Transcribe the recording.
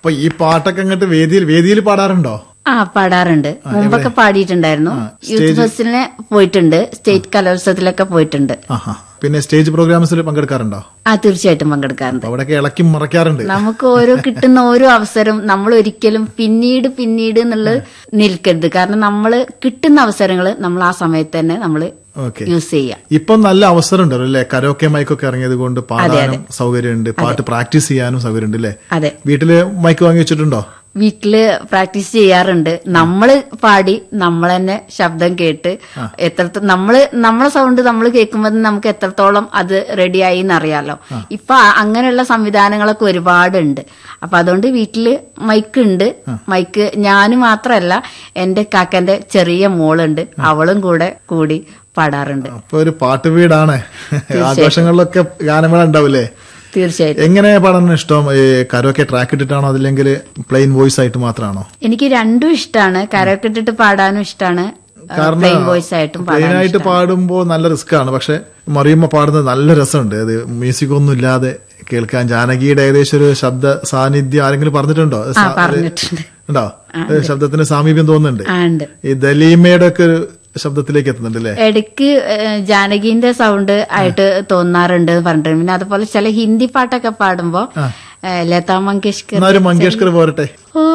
അപ്പൊ ഈ പാട്ടൊക്കെ അങ്ങോട്ട് വേദിയിൽ വേദിയിൽ പാടാറുണ്ടോ ആ പാടാറുണ്ട് മുമ്പൊക്കെ പാടിയിട്ടുണ്ടായിരുന്നു യൂത്ത് ഫെസ്റ്റിന് പോയിട്ടുണ്ട് സ്റ്റേറ്റ് കലോത്സവത്തിലൊക്കെ പോയിട്ടുണ്ട് ആഹാ പിന്നെ സ്റ്റേജ് പ്രോഗ്രാംസിൽ പങ്കെടുക്കാറുണ്ടോ ആ തീർച്ചയായിട്ടും പങ്കെടുക്കാറുണ്ട് അപ്പൊ അവിടെയൊക്കെ ഇളക്കി മറക്കാറുണ്ട് നമുക്ക് ഓരോ കിട്ടുന്ന ഓരോ അവസരം നമ്മൾ ഒരിക്കലും പിന്നീട് പിന്നീട് എന്നുള്ളത് നിൽക്കരുത് കാരണം നമ്മൾ കിട്ടുന്ന അവസരങ്ങൾ നമ്മൾ ആ സമയത്ത് തന്നെ നമ്മൾ ഓക്കെ യൂസ് ചെയ്യാം ഇപ്പം നല്ല അവസരം ഉണ്ടല്ലോ അല്ലെ കരോക്കെ മൈക്കൊക്കെ ഇറങ്ങിയത് കൊണ്ട് പാടാനും സൗകര്യമുണ്ട് പാട്ട് പ്രാക്ടീസ് ചെയ്യാനും സൗകര്യമുണ്ട് അല്ലേ അതെ വീട്ടില് മൈക്ക് വാങ്ങി വെച്ചിട്ടുണ്ടോ വീട്ടില് പ്രാക്ടീസ് ചെയ്യാറുണ്ട് നമ്മള് പാടി നമ്മൾ തന്നെ ശബ്ദം കേട്ട് എത്രത്തോളം നമ്മള് നമ്മളെ സൗണ്ട് നമ്മൾ കേൾക്കുമ്പോൾ നമുക്ക് എത്രത്തോളം അത് റെഡിയായി എന്നറിയാലോ ഇപ്പൊ ആ- അങ്ങനെയുള്ള സംവിധാനങ്ങളൊക്കെ ഒരുപാടുണ്ട് അപ്പൊ അതുകൊണ്ട് വീട്ടില് മൈക്ക് ഉണ്ട് മൈക്ക് ഞാൻ മാത്രല്ല എന്റെ കാക്കന്റെ ചെറിയ മോളുണ്ട് അവളും കൂടെ കൂടി പാടാറുണ്ട് അപ്പൊ ഒരു പാട്ട് വീടാണ് ആഘോഷങ്ങളിലൊക്കെ ഗാനമേള ഉണ്ടാവില്ലേ തീർച്ചയായിട്ടും എങ്ങനെ പാടാൻ ഇഷ്ടം ഈ കരോക്കെ ട്രാക്ക് ഇട്ടിട്ടാണോ അതില്ലെങ്കിൽ പ്ലെയിൻ വോയിസ് ആയിട്ട് മാത്രമാണോ എനിക്ക് രണ്ടും ഇഷ്ടമാണ് കരോക്കെ ഇട്ടിട്ട് പാടാനും ഇഷ്ടമാണ് പ്ലെയിൻ വോയിസ് ആയിട്ടും പ്ലെയിൻ പാടാനും ആയിട്ട് പാടുമ്പോൾ നല്ല റിസ്ക് ആണ് പക്ഷെ മറിയുമ്പോ പാടുന്നത് നല്ല രസമുണ്ട് അത് മ്യൂസിക് ഒന്നും ഇല്ലാതെ കേൾക്കാൻ ജാനകിയുടെ ഏകദേശം ഒരു ശബ്ദ സാന്നിധ്യം ആരെങ്കിലും പറഞ്ഞിട്ടുണ്ടോ ആ സാ- പറഞ്ഞിട്ടുണ്ട് ഉണ്ടോ ഒരു ശബ്ദത്തിന് സാമീപ്യം തോന്നുന്നുണ്ട് ആ ഉണ്ട് ഈ ദലീമയുടെ ഒക്കെ ഒരു ശബ്ദത്തിലേക്ക് എത്തുന്നുണ്ട് അല്ലേ ഇടയ്ക്ക് ഏഹ്, ജാനകിന്റെ സൗണ്ട് ആയിട്ട് തോന്നാറുണ്ട് എന്ന് പറഞ്ഞിട്ടുണ്ട് പിന്നെ അതുപോലെ ചില ഹിന്ദി പാട്ടൊക്കെ പാടുമ്പോ ഏഹ്, ലതാ മങ്കേഷ്കർ എന്നാ ഒരു മങ്കേഷ്കർ പോരട്ടെ ഓ